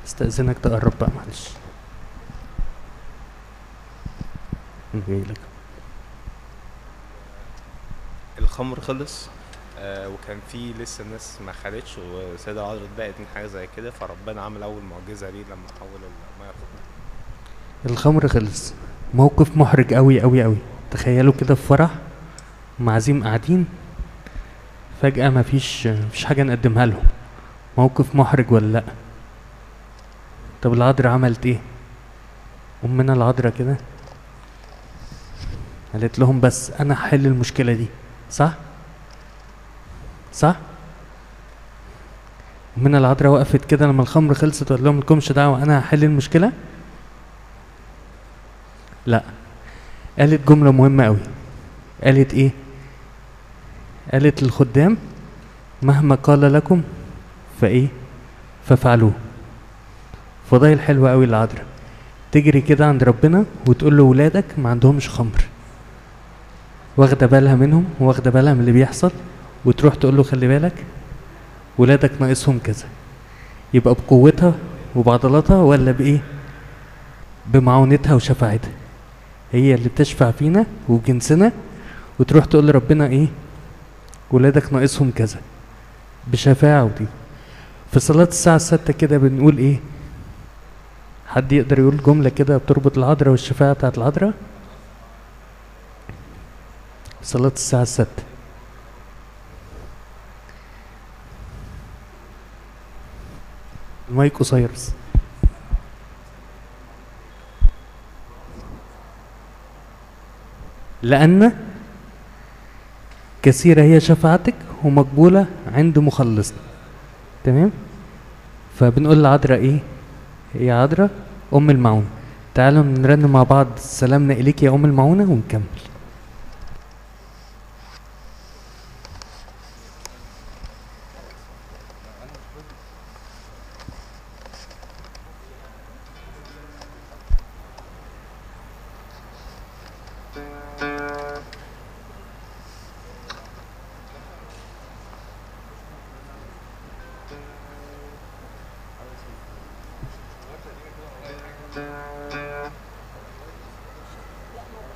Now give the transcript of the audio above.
استأذنك تقرب بقى معلش جايلك الخمر خلص آه وكان في لسه الناس ما خدتش والسيدة العذراء اتضايقت من حاجة زي كده فربنا عمل أول معجزة ليه لما حول المية خمر الخمر خلص موقف محرج قوي قوي قوي تخيلوا كده في فرح معازيم قاعدين فجأة مفيش مفيش حاجة نقدمها لهم موقف محرج ولا لأ طب العذراء عملت ايه أمنا العذراء كده قالت لهم بس أنا هحل المشكلة دي صح صح أمنا العذراء وقفت كده لما الخمر خلصت وقالت لهم ملكمش دعوة أنا هحل المشكلة لا قالت جملة مهمة قوي قالت ايه قالت للخدام مهما قال لكم فايه فافعلوه فضايل حلوة قوي العذراء تجري كده عند ربنا وتقول له ولادك ما عندهمش خمر واخدة بالها منهم واخدة بالها من اللي بيحصل وتروح تقول له خلي بالك ولادك ناقصهم كذا يبقى بقوتها وبعضلاتها ولا بايه بمعونتها وشفاعتها هي اللي بتشفع فينا وبجنسنا وتروح تقول لربنا ايه ولادك ناقصهم كذا بشفاعة ودي في صلاة الساعة الستة كده بنقول ايه حد يقدر يقول جملة كده بتربط العذراء والشفاعة بتاعت العذراء صلاة الساعة الستة المايك قصير بس لأن كثيرة هي شفاعتك ومقبولة عند مخلصنا تمام فبنقول لعذراء ايه يا عذراء أم المعونة تعالوا نرنم مع بعض سلامنا إليك يا أم المعونة ونكمل Thank